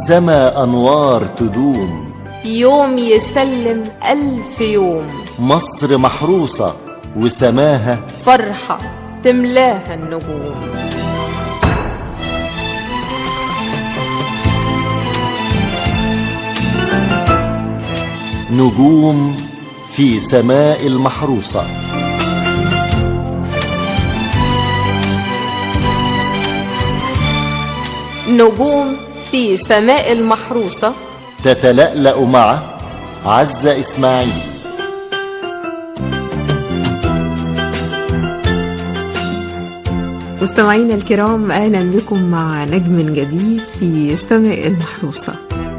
عالسما أنوار تدوم يوم يسلم ألف يوم مصر محروسة وسماها فرحة تملاها النجوم نجوم في سماء المحروسة نجوم في سماء المحروسة تتلألأ مع عزة إسماعيل مستمعينا الكرام أهلا بكم مع نجم جديد في سماء المحروسة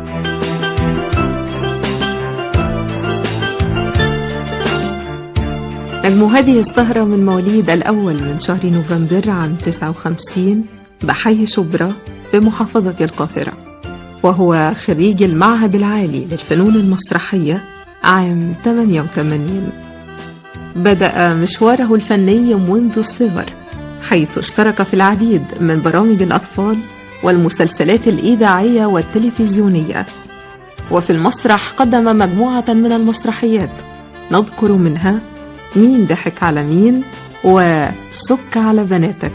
نجم هذه السهرة من مواليد الأول من شهر نوفمبر عام 59 بحي شبرا بمحافظة القاهرة وهو خريج المعهد العالي للفنون المسرحية عام 88 بدأ مشواره الفني منذ الصغر حيث اشترك في العديد من برامج الأطفال والمسلسلات الإذاعية والتلفزيونية وفي المسرح قدم مجموعة من المسرحيات نذكر منها مين ضحك على مين وسك على بناتك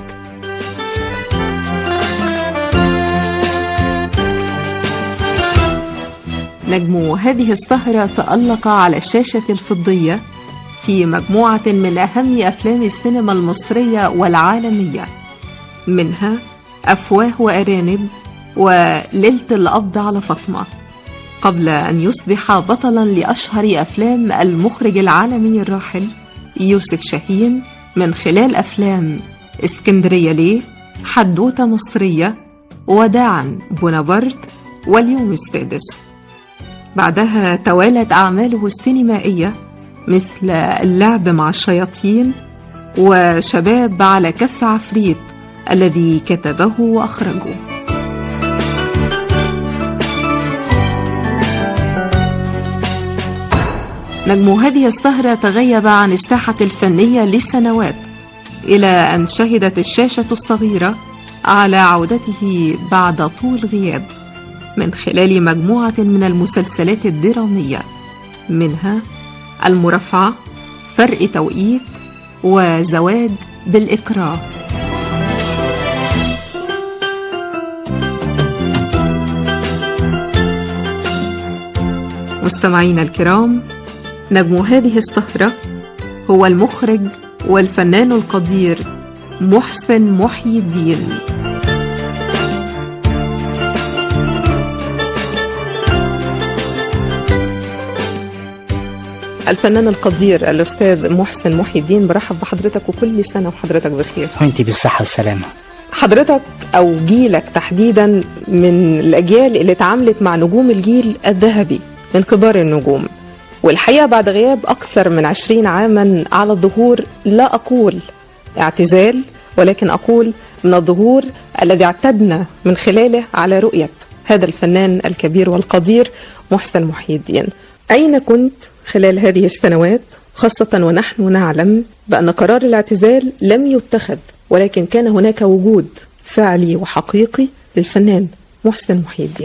نجم هذه السهرة تألق على الشاشة الفضية في مجموعة من أهم أفلام السينما المصرية والعالمية منها أفواه وأرانب وليلة القبض على فاطمة قبل أن يصبح بطلا لأشهر أفلام المخرج العالمي الراحل يوسف شاهين من خلال أفلام اسكندرية ليه حدوتة مصرية وداعا بونابرت واليوم السادس بعدها توالت أعماله السينمائية مثل اللعب مع الشياطين وشباب على كف عفريت الذي كتبه وأخرجه نجم هذه السهرة تغيب عن الساحة الفنية لسنوات إلى أن شهدت الشاشة الصغيرة على عودته بعد طول غياب من خلال مجموعة من المسلسلات الدرامية منها المرافعة فرق توقيت وزواج بالإكراه مستمعينا الكرام نجم هذه السهرة هو المخرج والفنان القدير محسن محي الدين الفنان القدير الأستاذ محسن محي الدين برحب بحضرتك وكل سنة وحضرتك بخير وانت بالصحة والسلامة حضرتك أو جيلك تحديدا من الأجيال اللي اتعاملت مع نجوم الجيل الذهبي من كبار النجوم والحقيقة بعد غياب أكثر من عشرين عاما على الظهور لا أقول اعتزال ولكن أقول من الظهور الذي اعتدنا من خلاله على رؤية هذا الفنان الكبير والقدير محسن محي الدين أين كنت خلال هذه السنوات خاصة ونحن نعلم بأن قرار الاعتزال لم يتخذ ولكن كان هناك وجود فعلي وحقيقي للفنان محسن محي الدين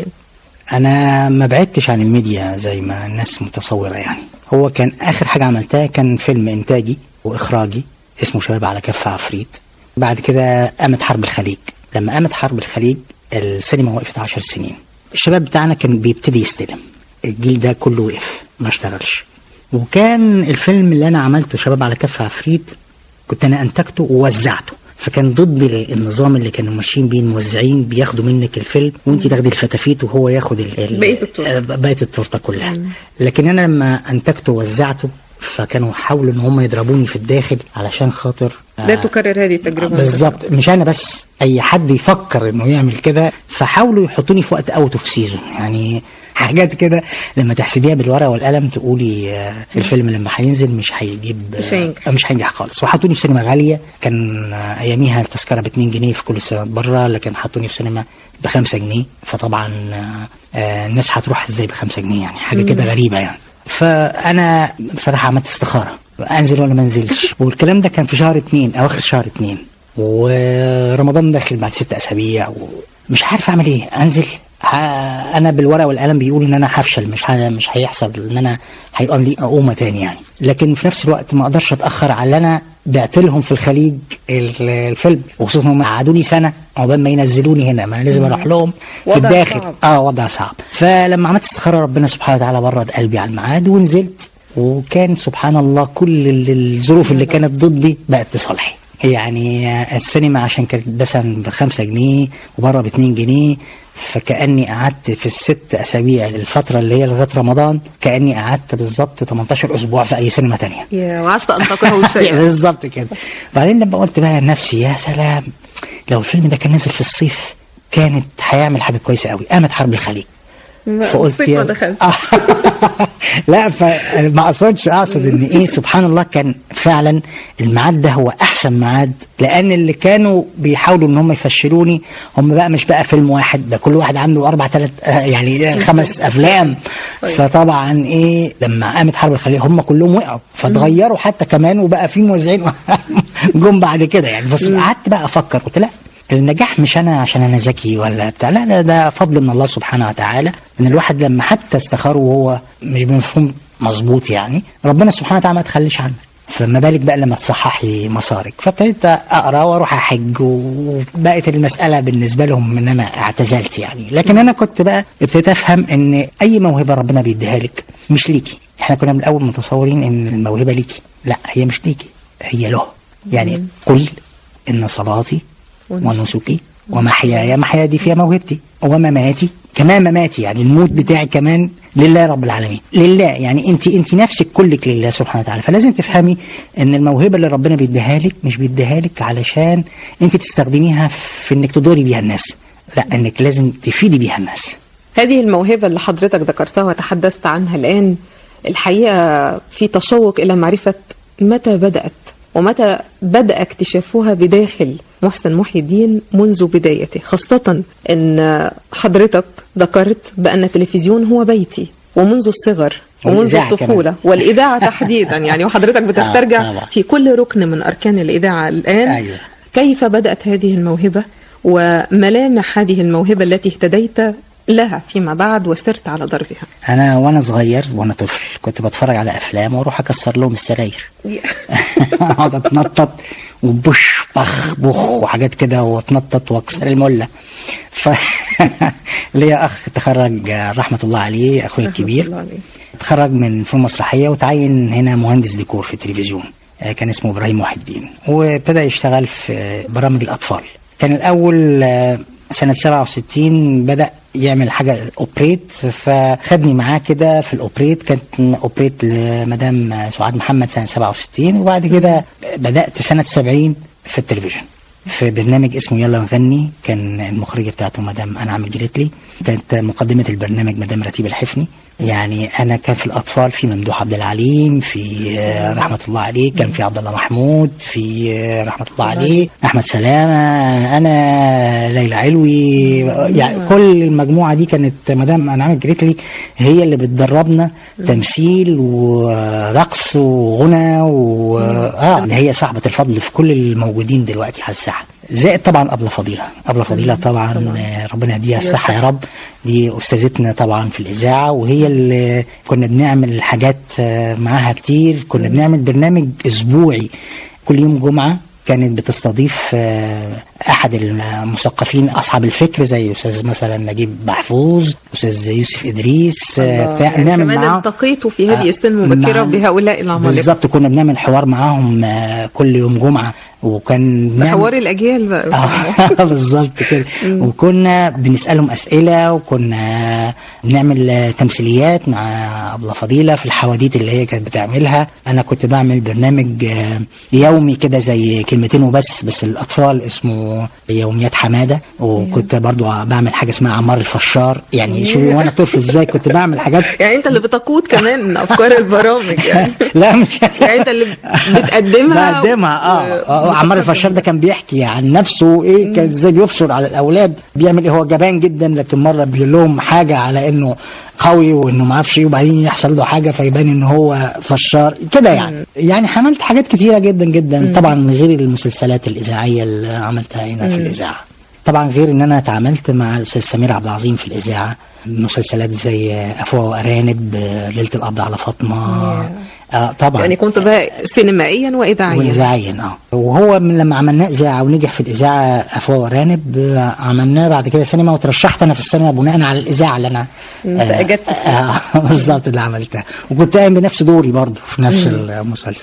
انا ما بعدتش عن الميديا زي ما الناس متصورة يعني هو كان اخر حاجة عملتها كان فيلم انتاجي واخراجي اسمه شباب على كف عفريت بعد كده قامت حرب الخليج لما قامت حرب الخليج السينما وقفت عشر سنين الشباب بتاعنا كان بيبتدي يستلم الجيل ده كله وقف ما اشتغلش وكان الفيلم اللي انا عملته شباب على كف عفريت كنت انا انتجته ووزعته فكان ضد النظام اللي كانوا ماشيين بيه الموزعين بياخدوا منك الفيلم وانت تاخدي الفتافيت وهو ياخد ال- ال- بقية التورتة. بقيه التورته كلها لكن انا لما انتجته ووزعته فكانوا حاولوا ان هم يضربوني في الداخل علشان خاطر لا تكرر هذه التجربة بالظبط مش انا بس اي حد يفكر انه يعمل كده فحاولوا يحطوني في وقت اوت اوف سيزون يعني حاجات كده لما تحسبيها بالورقه والقلم تقولي آه، الفيلم لما هينزل مش هيجيب مش هينجح. آه، مش هينجح خالص وحطوني في سينما غاليه كان آه، اياميها التذكره ب 2 جنيه في كل السينمات بره لكن حطوني في سينما ب 5 جنيه فطبعا آه، آه، الناس هتروح ازاي ب 5 جنيه يعني حاجه كده غريبه يعني فانا بصراحه عملت استخاره انزل ولا ما انزلش والكلام ده كان في شهر اتنين اواخر شهر اتنين ورمضان داخل بعد ست اسابيع ومش عارف اعمل ايه انزل ه- انا بالورقه والقلم بيقول ان انا هفشل مش ه- مش هيحصل ان انا هيقوم لي اقومه تاني يعني لكن في نفس الوقت ما اقدرش اتاخر على اللي انا بعت لهم في الخليج ال- الفيلم وخصوصا هم قعدوني سنه عقبال ما ينزلوني هنا ما انا لازم اروح لهم في وضع الداخل صعب. اه وضع صعب فلما عملت استخاره ربنا سبحانه وتعالى برد قلبي على الميعاد ونزلت وكان سبحان الله كل ال- الظروف اللي كانت ضدي بقت لصالحي يعني السينما عشان كانت مثلا بخمسة جنيه وبره باتنين جنيه فكأني قعدت في الست أسابيع الفترة اللي هي لغاية رمضان كأني قعدت بالظبط 18 أسبوع في أي سينما تانية يا وعسى أن تكرهوا يعني شيئا بالظبط كده بعدين لما قلت بقى لنفسي يا سلام لو الفيلم ده كان نزل في الصيف كانت هيعمل حاجة كويسة قوي قامت حرب الخليج فقلت الصيف ما يا- دخلش آه. لا فما اقصدش اقصد ان ايه سبحان الله كان فعلا الميعاد ده هو احسن ميعاد لان اللي كانوا بيحاولوا ان هم يفشلوني هم بقى مش بقى فيلم واحد ده كل واحد عنده اربع ثلاث يعني خمس افلام فطبعا ايه لما قامت حرب الخليج هم كلهم وقعوا فتغيروا حتى كمان وبقى في موزعين جم بعد كده يعني بس قعدت بقى افكر قلت لا النجاح مش انا عشان انا ذكي ولا بتاع لا ده, ده فضل من الله سبحانه وتعالى ان الواحد لما حتى استخاره وهو مش بمفهوم مظبوط يعني ربنا سبحانه وتعالى ما تخليش عنك فما بالك بقى لما تصححي مسارك فابتديت اقرا واروح احج وبقت المساله بالنسبه لهم ان انا اعتزلت يعني لكن انا كنت بقى ابتديت افهم ان اي موهبه ربنا بيديها لك مش ليكي احنا كنا من الاول متصورين ان الموهبه ليكي لا هي مش ليكي هي له يعني قل ان صلاتي ونسكي ومحياي محيا دي فيها موهبتي ومماتي كمان مماتي يعني الموت بتاعي كمان لله رب العالمين لله يعني انت انت نفسك كلك لله سبحانه وتعالى فلازم تفهمي ان الموهبه اللي ربنا بيديها لك مش بيديها لك علشان انت تستخدميها في انك تضري بيها الناس لا انك لازم تفيدي بيها الناس هذه الموهبة اللي حضرتك ذكرتها وتحدثت عنها الآن الحقيقة في تشوق إلى معرفة متى بدأت ومتى بدأ اكتشافها بداخل محسن محي الدين منذ بدايته خاصة أن حضرتك ذكرت بأن التلفزيون هو بيتي ومنذ الصغر ومنذ والإذاعة الطفولة كمان. والإذاعة تحديدا يعني وحضرتك بتسترجع طبعا. في كل ركن من أركان الإذاعة الآن أيوة. كيف بدأت هذه الموهبة وملامح هذه الموهبة التي اهتديت لها فيما بعد وسرت على دربها انا وانا صغير وانا طفل كنت بتفرج على افلام واروح اكسر لهم السراير اقعد اتنطط وبش بخ بخ وحاجات كده واتنطط واكسر المله ف ليا اخ تخرج رحمه الله عليه اخويا الكبير الله عليه. اتخرج من فنون مسرحيه وتعين هنا مهندس ديكور في التلفزيون آه، كان اسمه ابراهيم محي الدين وابتدى يشتغل في برامج الاطفال كان الاول آه، سنة 67 بدأ يعمل حاجة اوبريت فخدني معاه كده في الاوبريت كانت اوبريت لمدام سعاد محمد سنة 67 وبعد كده بدأت سنة 70 في التلفزيون في برنامج اسمه يلا نغني كان المخرجة بتاعته مدام أنعم الجريتلي كانت مقدمة البرنامج مدام رتيب الحفني يعني أنا كان في الأطفال في ممدوح عبد العليم في آه، رحمة الله عليه كان في عبد الله محمود في آه، رحمة الله عليه أحمد سلامة أنا ليلى علوي يعني كل المجموعة دي كانت مدام أنعم الجريتلي هي اللي بتدربنا تمثيل ورقص وغنى و اه هي صاحبة الفضل في كل الموجودين دلوقتي على الساحة زائد طبعا أبلة فضيلة أبلة فضيلة طبعا آه، ربنا يديها الصحة يا رب دي أستاذتنا طبعا في الإذاعة وهي اللي كنا بنعمل حاجات آه، معاها كتير كنا بنعمل برنامج أسبوعي كل يوم جمعة كانت بتستضيف آه، احد المثقفين اصحاب الفكر زي استاذ مثلا نجيب محفوظ استاذ يوسف ادريس آه، بتاع يعني نعمل كمان معاهم التقيتوا في هذه آه، السن المبكرة مع- بهؤلاء العمالقة بالظبط كنا بنعمل حوار معاهم آه، كل يوم جمعة وكان بنعمل- حوار الأجيال بقى آه، بالظبط كده وكنا بنسألهم أسئلة وكنا بنعمل آه، تمثيليات مع أبلة فضيلة في الحواديت اللي هي كانت بتعملها أنا كنت بعمل برنامج آه، يومي كده زي كلمتين وبس بس الأطفال اسمه يوميات حمادة وكنت برضو بعمل حاجة اسمها عمار الفشار يعني شوفي وأنا طفل إزاي كنت بعمل حاجات يعني أنت اللي بتقود كمان أفكار البرامج يعني لا مش يعني أنت اللي بتقدمها بقدمها اه آه، عمار الفشار ده كان بيحكي عن نفسه ايه كان ازاي بيفشر على الاولاد بيعمل ايه هو جبان جدا لكن مره بيقول لهم حاجه على انه قوي وانه ما اعرفش ايه وبعدين يحصل له حاجه فيبان ان هو فشار كده يعني يعني عملت حاجات كتيره جدا جدا طبعا غير المسلسلات الاذاعيه اللي عملتها هنا في الاذاعه طبعا غير ان انا تعاملت مع الاستاذ سمير عبد العظيم في الاذاعه مسلسلات زي افواه وارانب آه، ليله القبض على فاطمه آه طبعا يعني كنت بقى سينمائيا واذاعيا واذاعيا اه وهو من لما عملناه اذاعه ونجح في الاذاعه افواه وارانب آه، عملناه بعد كده سينما وترشحت انا في السينما بناء على اذاعه اللي انا انت آه، أجدت آه بالظبط اللي عملتها وكنت قايم بنفس دوري برضه في نفس المسلسل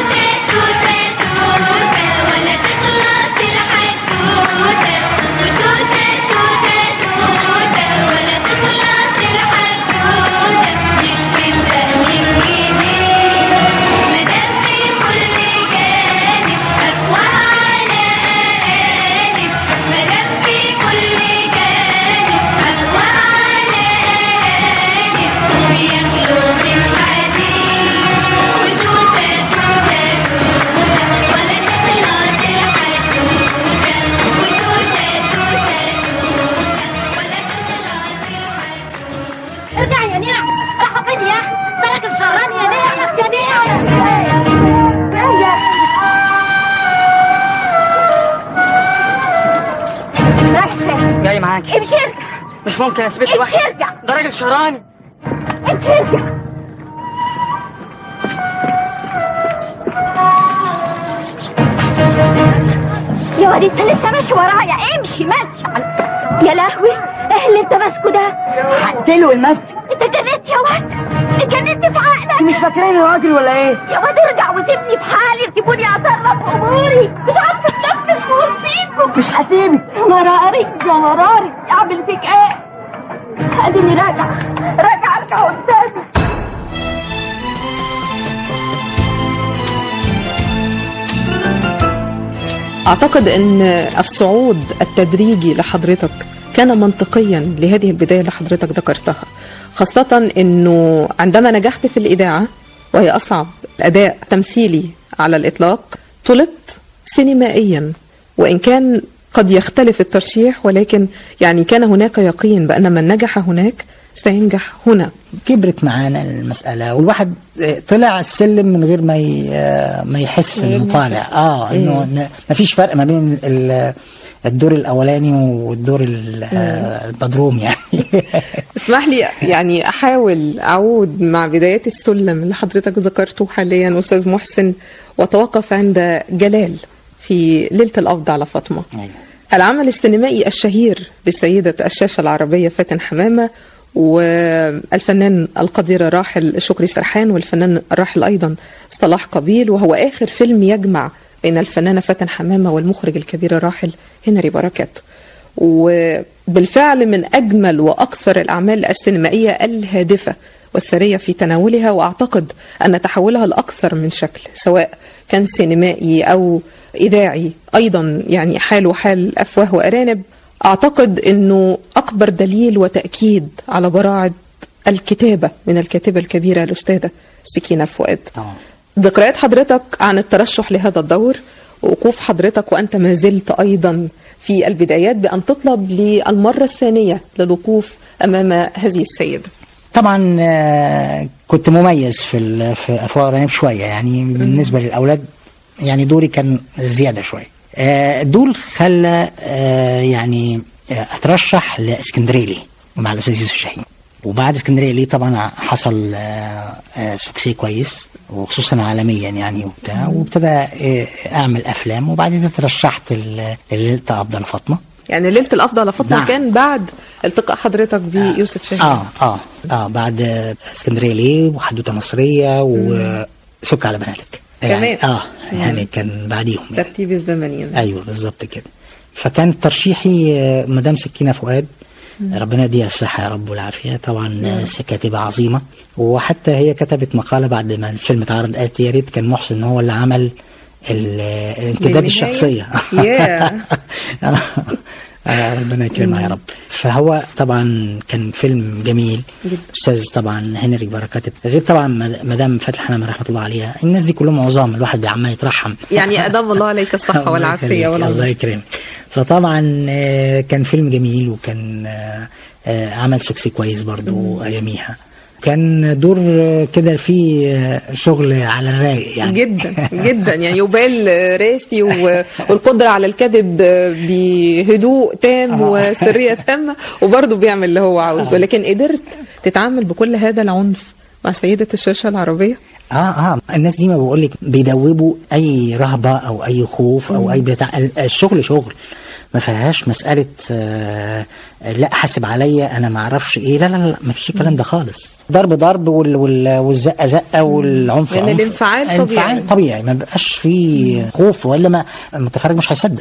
ارجع يا نعم راح فين يا اخي بلد الشهران يا نعم يا نعم يا اخي جاي معاكي امشي ارجع مش ممكن اثبت امشي لوحدي ارجع ده راجل شهراني امشي ارجع يا واد انت لسه ماشي ورايا امشي ماشي يا لهوي ايه اللي انت ماسكه ده هقتله المسك انت جننت يا واد اتجننت في عقلك مش فاكراني راجل ولا ايه يا واد ارجع وسيبني في حالي سيبوني اتصرف في اموري مش عارفه اتنفس وسيبكم مش هسيبك مراري يا مراري اعمل فيك ايه اديني راجع راجع ارجع قدامي اعتقد ان الصعود التدريجي لحضرتك كان منطقيا لهذه البدايه اللي حضرتك ذكرتها خاصه انه عندما نجحت في الاذاعه وهي اصعب اداء تمثيلي على الاطلاق طلبت سينمائيا وان كان قد يختلف الترشيح ولكن يعني كان هناك يقين بان من نجح هناك سينجح هنا كبرت معانا المسألة والواحد آه، طلع السلم من غير ما ي- آه، ما يحس من غير انه ما طالع يحس. اه انه ن- ما فيش فرق ما بين ال- الدور الاولاني والدور ال- آه، البدروم يعني اسمح لي يعني احاول اعود مع بدايات السلم اللي حضرتك ذكرته حاليا استاذ محسن واتوقف عند جلال في ليله القبض على فاطمه العمل السينمائي الشهير لسيدة الشاشة العربية فاتن حمامة والفنان القدير الراحل شكري سرحان والفنان الراحل أيضا صلاح قبيل وهو آخر فيلم يجمع بين الفنانة فاتن حمامة والمخرج الكبير الراحل هنري بركات وبالفعل من أجمل وأكثر الأعمال السينمائية الهادفة والثرية في تناولها وأعتقد أن تحولها لأكثر من شكل سواء كان سينمائي أو إذاعي أيضا يعني حال وحال أفواه وأرانب أعتقد أنه أكبر دليل وتأكيد على براعة الكتابة من الكاتبة الكبيرة الأستاذة سكينة فؤاد طبعا ذكريات حضرتك عن الترشح لهذا الدور ووقوف حضرتك وأنت ما زلت أيضا في البدايات بأن تطلب للمرة الثانية للوقوف أمام هذه السيدة طبعا آه، كنت مميز في ال- في افواه رنيب شويه يعني بالنسبه للاولاد يعني دوري كان زياده شويه آه، دول خلى آه، يعني آه، اترشح لاسكندريه ليه مع الاستاذ يوسف شاهين وبعد اسكندريه ليه طبعا حصل آه، آه، سكسي كويس وخصوصا عالميا يعني وبتاع وابتدى آه، اعمل افلام وبعدين ترشحت ل- لليله قبض على فاطمه يعني ليلة الأفضل على فاطمة نعم. كان بعد التقاء حضرتك بيوسف شاهين اه اه اه بعد آه، اسكندريه ليه وحدوته مصريه وسك على بناتك يعني كمان. اه يعني كان بعديهم يعني. ترتيب الزمني يعني. ايوه بالظبط كده فكان ترشيحي آه، مدام سكينه فؤاد ربنا يديها الصحة يا رب والعافية طبعا آه، كاتبة عظيمة وحتى هي كتبت مقالة بعد ما الفيلم اتعرض قالت يا ريت كان محسن هو اللي عمل ال- الامتداد للنهاية؟ الشخصية Yeah. آه، ربنا يكرمها يا رب فهو طبعا كان فيلم جميل جدا. استاذ طبعا هنري بركات غير طبعا مد- مدام فتحي حمام رحمه الله عليها الناس دي كلهم عظام الواحد عمال يترحم يعني أدام الله عليك الصحة الله والعافية يخليك، والعمر الله يكرمك فطبعا آه، كان فيلم جميل وكان آه، آه، عمل سكسي كويس برضو اياميها وكان دور كده فيه شغل على الرايق يعني جدا جدا يعني يبال راسي و- والقدرة على الكذب بهدوء تام آه. وسرية تامة وبرضه بيعمل اللي هو عاوزه لكن قدرت تتعامل بكل هذا العنف مع سيدة الشاشة العربية اه اه الناس دي ما بقول لك بيدوبوا اي رهبه او اي خوف او اي بتاع ال- الشغل شغل ما فيهاش مساله آه لا حاسب عليا انا ما اعرفش ايه لا لا لا ما فيش الكلام ده خالص ضرب ضرب وال وال والزقه زقه والعنف يعني عنف. الانفعال طبيعي. الانفعال طبيعي ما بقاش فيه خوف ولا ما المتفرج مش هيصدق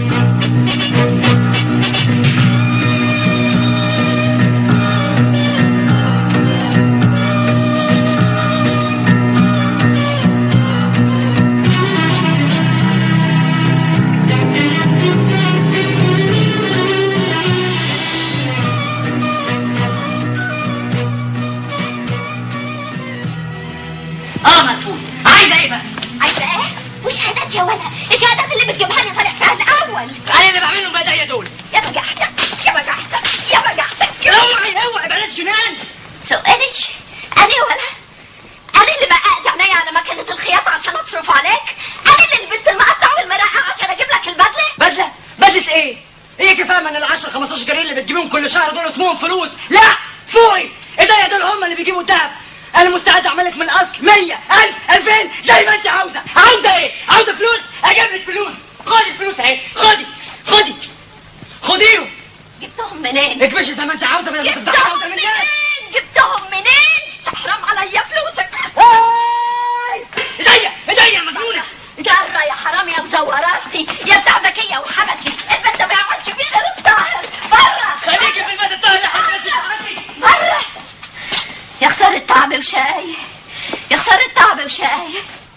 اه مرفوض عايزه ايه بقى؟ عايزه ايه؟ وشهادات يا ولا الشهادات اللي بتجيبها لي طالع فيها الاول انا اللي بعملهم بايديا دول يا بجحتك يا بجحتك يا بجحتك اوعي اوعي بلاش جنان سؤالي انا ولا انا اللي بقعد عينيا على مكنه الخياطه عشان اصرف عليك انا اللي لبست المقطع والمرقع عشان اجيب لك البدله بدله بدله ايه؟ ايه كفايه من ال 10 15 جنيه اللي بتجيبهم كل شهر دول اسمهم فلوس لا فوقي ايديا دول هم اللي بيجيبوا الدهب انا مستعد اعمل لك من الاصل 100 1000 2000 زي ما انت عاوزه عاوزه ايه؟ عاوزه فلوس اجيب لك فلوس خدي الفلوس اهي خدي خدي خديهم جبتهم منين اكبشي زي ما انت عاوزه بدل ما تفضحي جبتهم عاوزه من الناس منين جبتهم منين تحرم عليا فلوسك ايديا ايديا يا مجنونه جرة يا حرام يا مزوراتي يا بتاع ذكية وحبشي البنت ما بيعملش فيه غير الطاهر برا خليكي في البيت الطاهر لحد ما تشعري برا يا خسارة تعب وشاي يا خسارة تعب وشاي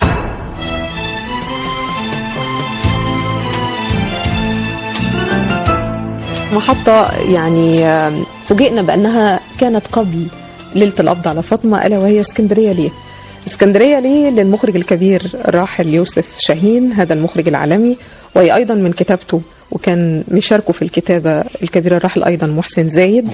محطة يعني آم، فوجئنا بأنها كانت قبل ليلة القبض على فاطمة ألا وهي اسكندرية ليه اسكندرية ليه للمخرج الكبير الراحل يوسف شاهين هذا المخرج العالمي وهي أيضا من كتابته وكان مشاركه في الكتابة الكبير الراحل أيضا محسن زايد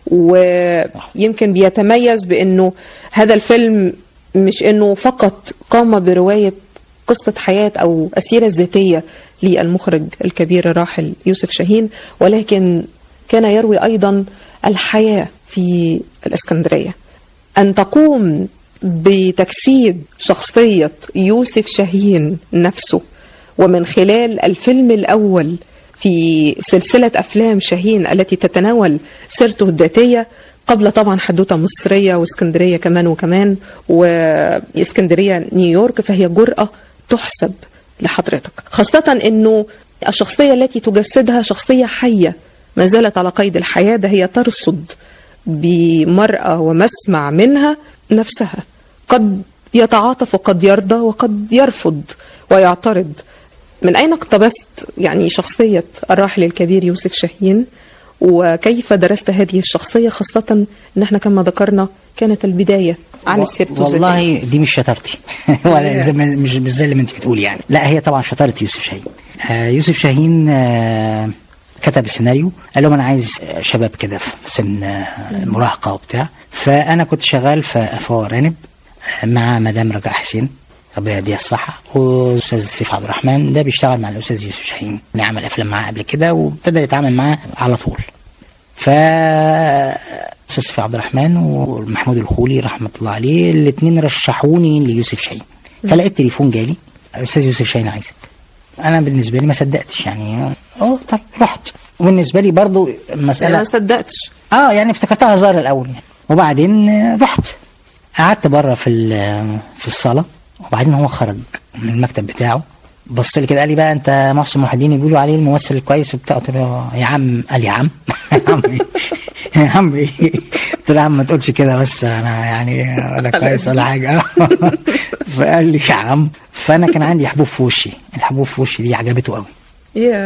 ويمكن بيتميز بأنه هذا الفيلم مش أنه فقط قام برواية قصة حياة أو السيرة الذاتية للمخرج الكبير الراحل يوسف شاهين ولكن كان يروي أيضا الحياة في الإسكندرية أن تقوم بتجسيد شخصية يوسف شاهين نفسه ومن خلال الفيلم الأول في سلسلة أفلام شاهين التي تتناول سيرته الذاتية قبل طبعا حدوتة مصرية واسكندرية كمان وكمان واسكندرية نيويورك فهي جرأة تحسب لحضرتك خاصة أنه الشخصية التي تجسدها شخصية حية ما زالت على قيد الحياة ده هي ترصد بمرأة ومسمع منها نفسها قد يتعاطف وقد يرضى وقد يرفض ويعترض من أين اقتبست يعني شخصية الراحل الكبير يوسف شاهين وكيف درست هذه الشخصية خاصة أن احنا كما ذكرنا كانت البداية عن السيرة الذاتية. والله دي مش شطارتي ولا زي ما مش مش زي اللي انت بتقولي يعني لا هي طبعا شطاره يوسف شاهين آه يوسف شاهين آه كتب السيناريو قال لهم انا عايز شباب كده في سن آه، المراهقه وبتاع فانا كنت شغال في افوا رانب آه، مع مدام رجاء حسين ربنا يديها الصحة واستاذ سيف عبد الرحمن ده بيشتغل مع الاستاذ يوسف شاهين اللي عمل افلام معاه قبل كده وابتدى يتعامل معاه على طول ف استاذ سيف عبد الرحمن ومحمود الخولي رحمه الله عليه الاثنين رشحوني ليوسف شاهين فلقيت تليفون جالي الاستاذ يوسف شاهين عايزك انا بالنسبه لي ما صدقتش يعني اه طب رحت وبالنسبه لي برضو أنا ما المساله صدقتش اه يعني افتكرتها هزار الاول يعني وبعدين آه، رحت قعدت بره في ال- في الصاله وبعدين هو خرج من المكتب بتاعه بص لي كده قال لي بقى انت محسن محدين بيقولوا عليه الممثل الكويس وبتاع قلت له يا عم قال يا عم يا عم ايه يا عم ايه قلت له يا عم ما تقولش كده بس انا يعني ولا كويس ولا حاجه فقال لي يا عم فانا كان عندي حبوب في وشي الحبوب في وشي دي عجبته قوي يا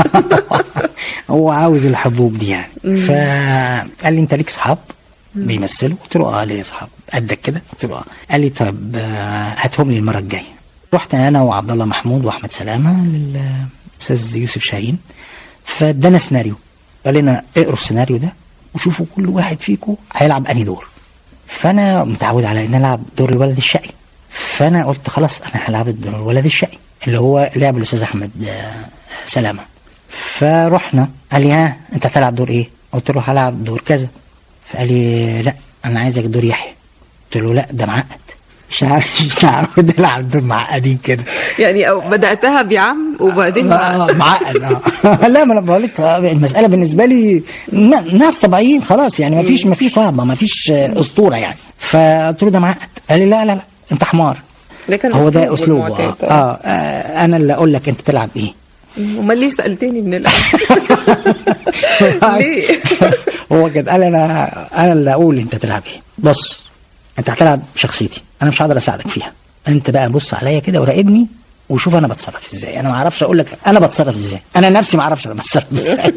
هو عاوز الحبوب دي يعني مم. فقال لي انت ليك صحاب بيمثلوا قلت له اه ليا صحاب قدك كده قلت له اه قال لي طب آه، هاتهم لي المره الجايه رحت انا وعبد الله محمود واحمد سلامه للاستاذ يوسف شاهين فادانا سيناريو قال لنا اقروا السيناريو ده وشوفوا كل واحد فيكم هيلعب انهي دور فانا متعود على ان العب دور الولد الشقي فانا قلت خلاص انا هلعب دور الولد الشقي اللي هو لعب الاستاذ احمد آه، سلامه فرحنا قال لي ها انت هتلعب دور ايه قلت له هلعب دور كذا فقال لي لا انا عايزك دور يحيى قلت له لا ده معقد مش عارف مش عارف العب دور معقدين كده يعني أو بدأتها بعم وبعدين آه، معقد اه لا ما انا بقول لك آه، المساله بالنسبه لي ن- ناس طبيعيين خلاص يعني ما فيش ما فيش رهبه ما فيش آه، اسطوره يعني فقلت له ده معقد قال لي لا لا لا انت حمار ده كان هو ده أسلوبه اسلوبه المعتاد. آه. آه. اه انا اللي اقول لك انت تلعب ايه امال ليه سألتني من الأول ليه هو كده قال انا انا اللي اقول انت تلعب ايه بص انت هتلعب شخصيتي انا مش هقدر اساعدك فيها انت بقى بص عليا كده وراقبني وشوف انا بتصرف ازاي انا ما اعرفش اقول لك انا بتصرف ازاي انا نفسي ما اعرفش انا بتصرف ازاي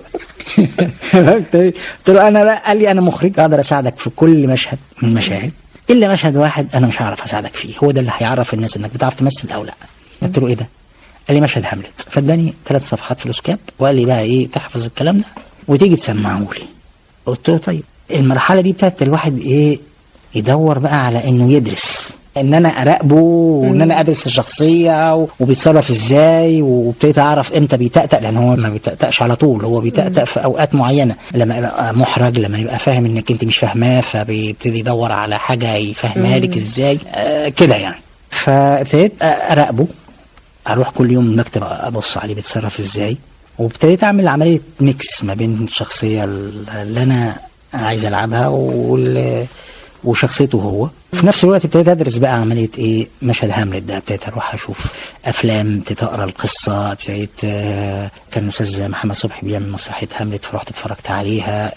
فهمت إيه؟ قلت له انا لا قال لي انا مخرج اقدر اساعدك في كل مشهد من المشاهد الا مشهد واحد انا مش هعرف اساعدك فيه هو ده اللي هيعرف الناس انك بتعرف تمثل او لا قلت له ايه ده قال لي مشهد هاملت فاداني ثلاث صفحات فلوسكاب وقال لي بقى ايه تحفظ الكلام ده وتيجي تسمعه لي قلت له طيب المرحله دي بتاعت الواحد ايه يدور بقى على انه يدرس ان انا اراقبه وان انا ادرس الشخصيه و- وبيتصرف ازاي وابتديت اعرف امتى بيتأتأ لان هو ما بيتأتأش على طول هو بيتأتأ في اوقات معينه لما يبقى محرج لما يبقى فاهم انك انت مش فاهماه فبيبتدي يدور على حاجه يفهمها لك ازاي آه كده يعني فابتديت اراقبه اروح كل يوم المكتب ابص عليه بيتصرف ازاي وابتديت اعمل عمليه ميكس ما بين الشخصيه اللي انا عايز العبها وال وشخصيته هو في نفس الوقت ابتديت ادرس بقى عمليه ايه مشهد هاملت ده ابتديت اروح اشوف افلام ابتديت اقرا القصه ابتديت آه، كان الاستاذ محمد صبحي بيعمل مسرحيه هاملت فرحت اتفرجت عليها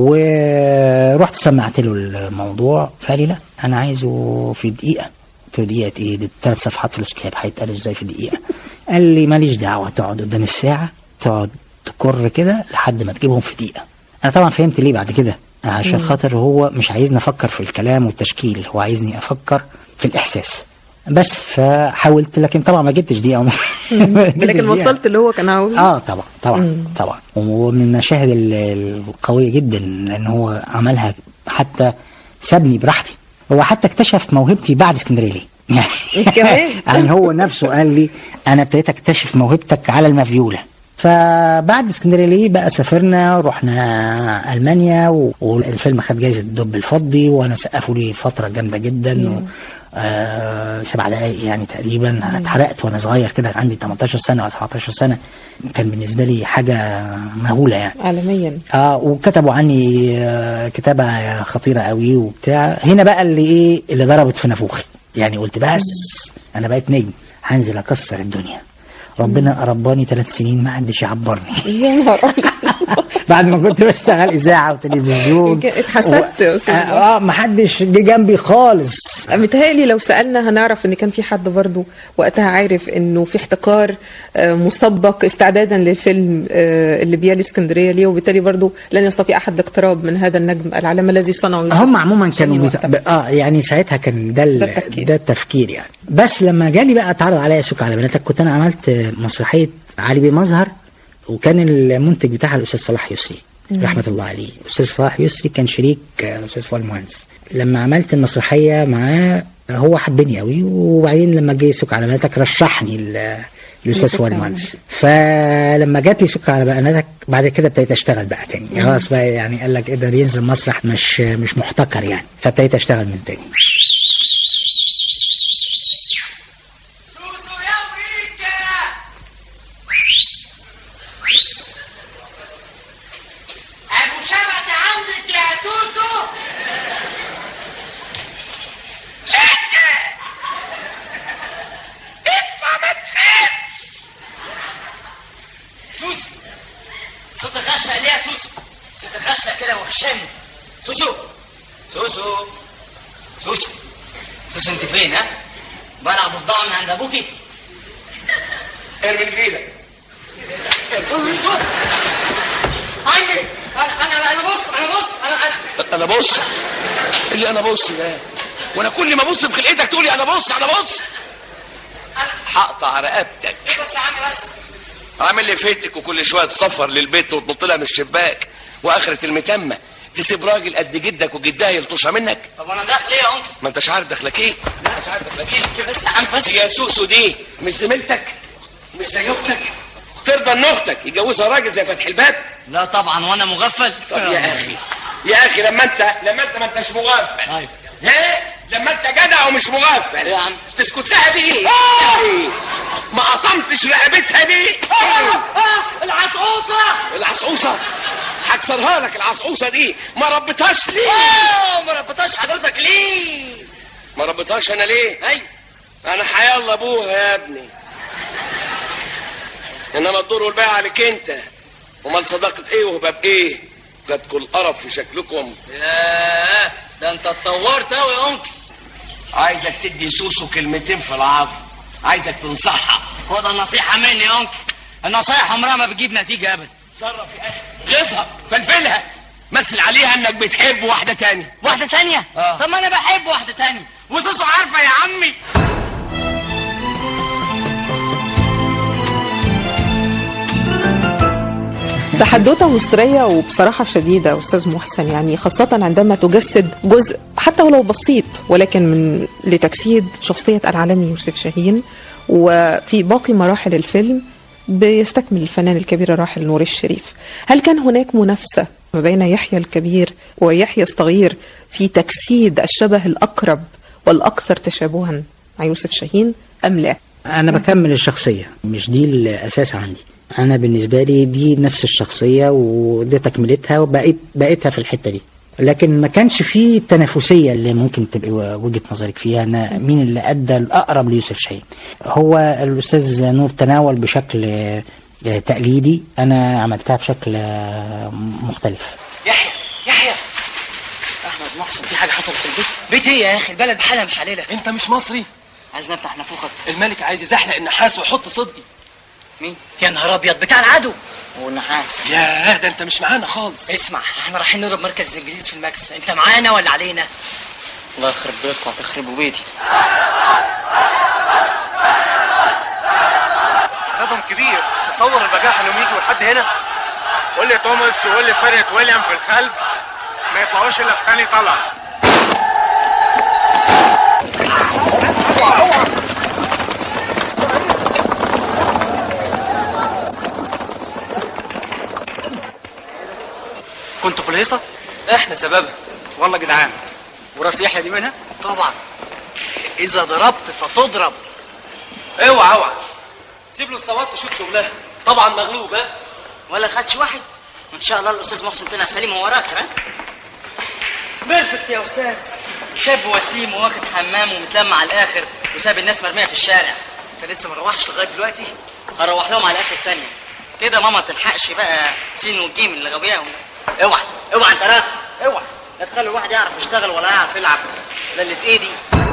ورحت سمعت له الموضوع فقال لي لا انا عايزه في دقيقه قلت له دقيقه ايه دي ثلاث صفحات فلوسكاب هيتقالوا ازاي في دقيقه قال لي ماليش دعوه تقعد قدام الساعه تقعد تكر كده لحد ما تجيبهم في دقيقه انا طبعا فهمت ليه بعد كده عشان خاطر هو مش عايزني افكر في الكلام والتشكيل هو عايزني افكر في الاحساس بس فحاولت لكن طبعا ما جبتش دقيقه ونص. ما جبتش لكن دقيقة. وصلت اللي هو كان عاوزه اه طبعا طبعا مم. طبعا ومن المشاهد ال- القويه جدا لان هو عملها حتى سابني براحتي هو حتى اكتشف موهبتي بعد اسكندريه ليه يعني كمان؟ يعني هو نفسه قال لي انا ابتديت اكتشف موهبتك على المفيوله فبعد اسكندريه ليه بقى سافرنا رحنا المانيا و- والفيلم خد جايزه الدب الفضي وانا سقفوا لي فتره جامده جدا و... آه سبع دقائق يعني تقريبا اتحرقت وانا صغير كده عندي 18 سنه ولا 17 سنه كان بالنسبه لي حاجه مهوله يعني عالميا اه وكتبوا عني آه كتابة خطيرة قوي وبتاع هنا بقى اللي ايه اللي ضربت في نافوخي يعني قلت بس انا بقيت نجم هنزل اكسر الدنيا ربنا رباني ثلاث سنين ما حدش يعبرني يا نهار أبيض. بعد ما كنت بشتغل اذاعه وتلفزيون اتحسدت يا أستاذ اه ما حدش جه جنبي خالص متهيألي لو سألنا هنعرف ان كان في حد برضه وقتها عارف انه في احتكار آه، مسبق استعدادا للفيلم آه، اللي بيالي اسكندريه ليه وبالتالي برضه لن يستطيع احد الاقتراب من هذا النجم العالم الذي صنعه يوسف هم عموما كانوا شاهين بت... وقتها. ب... اه يعني ساعتها كان ده ال... ده التفكير. ده التفكير يعني بس لما جالي بقى اتعرض عليا سوق على بناتك كنت انا عملت مسرحيه علي بيه مظهر وكان المنتج بتاعها الاستاذ صلاح يسري رحمه الله عليه الاستاذ صلاح يسري كان شريك آه، الاستاذ فؤاد المهندس لما عملت المسرحيه معاه هو حبني قوي وبعدين لما جه سوق على بناتك رشحني ل- الاستاذ لسوق فؤاد على المهندس فلما جات لي سوق على بناتك بعد كده ابتديت اشتغل بقى تاني يعني خلاص بقى يعني قال لك قدر ينزل مسرح مش مش محتكر يعني فابتديت اشتغل من تاني سوسو يا وريكا ابو شبت عندك يا سوسو انت اطلع ما تخافش سوسو صوت الغشة ليه يا سوسو صوت الغشة كده وحشني سوسو سوسو سوسو سوسو انت فين ها؟ بلعب الضاع من عند ابوكي ارمي من ايدك عني انا انا انا بص انا بص انا انا انا بص اللي انا بص ده وانا كل ما ابص بخلقتك تقولي انا بص انا بص هقطع رقبتك ايه بس يا عم بس عامل لي فيتك وكل شويه تصفر للبيت وتنط لها من الشباك واخره المتمه تسيب راجل قد جدك وجدها يلطشها منك طب انا داخل ايه يا انكل ما انتش عارف دخلك ايه ما انتش عارف دخلك ايه بس يا عم بس هي سوسو دي مش زميلتك مش زي اختك ترضى ان اختك يجوزها راجل زي فتح الباب لا طبعا وانا مغفل طب يا اخي يا اخي لما انت لما انت ما انتش مغفل أيوة. ها لما انت جدع ومش مغفل يا عم. تسكت لها دي ايه ما قطمتش رقبتها دي العصعوصه العصعوصه هكسرها لك العصعوصه دي ما ربيتهاش ليه اه ما ربطهاش حضرتك ليه ما ربيتهاش انا ليه ايوه انا حيالله ابوها يا ابني انما الدور والباقي عليك انت امال صداقه ايه وهبه بايه جاتكوا القرف في شكلكم ياه ده انت اتطورت قوي يا انكل عايزك تدي سوسو كلمتين في العظم عايزك تنصحها خد النصيحه مني يا انكل النصايح عمرها ما بتجيب نتيجه ابدا تصرف يا اخي غيظها فلفلها مثل عليها انك بتحب واحده تاني واحده تانية آه. طب ما انا بحب واحده تانية وسوسو عارفه يا عمي تحدثة مصرية وبصراحة شديدة أستاذ محسن يعني خاصة عندما تجسد جزء حتى ولو بسيط ولكن من لتجسيد شخصية العالمي يوسف شاهين وفي باقي مراحل الفيلم بيستكمل الفنان الكبير الراحل نور الشريف هل كان هناك منافسة ما بين يحيى الكبير ويحيى الصغير في تجسيد الشبه الأقرب والأكثر تشابها مع يوسف شاهين أم لا؟ انا بكمل الشخصيه مش دي الاساس عندي انا بالنسبه لي دي نفس الشخصيه ودي تكملتها وبقيت بقيتها في الحته دي لكن ما كانش فيه التنافسيه اللي ممكن تبقى وجهه نظرك فيها انا مين اللي ادى الاقرب ليوسف شاهين هو الاستاذ نور تناول بشكل آه، تقليدي انا عملتها بشكل آه، مختلف يحيى يحيى احمد محسن في حاجه حصلت في البيت بيت ايه يا اخي البلد بحالها مش علينا انت مش مصري عايز نفتح نافوخك الملك عايز يزحلق النحاس ويحط صدقي مين يا نهار ابيض بتاع العدو والنحاس ياه ده انت مش معانا خالص اسمع احنا رايحين نضرب مركز الانجليز في الماكس انت معانا ولا علينا الله يخرب بيتكم هتخربوا بيتي رقم كبير تصور البجاحة انهم يجوا لحد هنا قول لي توماس وقول لي فرقة ويليام في الخلف ما يطلعوش الا في تاني طلع كنتوا في الهيصة؟ احنا سببها والله جدعان وراس يحيى دي منها؟ طبعا اذا ضربت فتضرب اوعى اوعى سيب له الصوات تشوف شغلها طبعا مغلوب ها ولا خدش واحد وان شاء الله الاستاذ محسن طلع سليم ووراك ها بيرفكت يا استاذ شاب وسيم وواخد حمام ومتلم على الاخر وساب الناس مرميه في الشارع انت لسه ما روحش لغايه دلوقتي هروح لهم على اخر ثانيه كده ماما تلحقش بقى سين والجيم اللي غاوياهم اوعى اوعى انت راخ اوعى لا تخلي الواحد يعرف يشتغل ولا يعرف يلعب زلة ايدي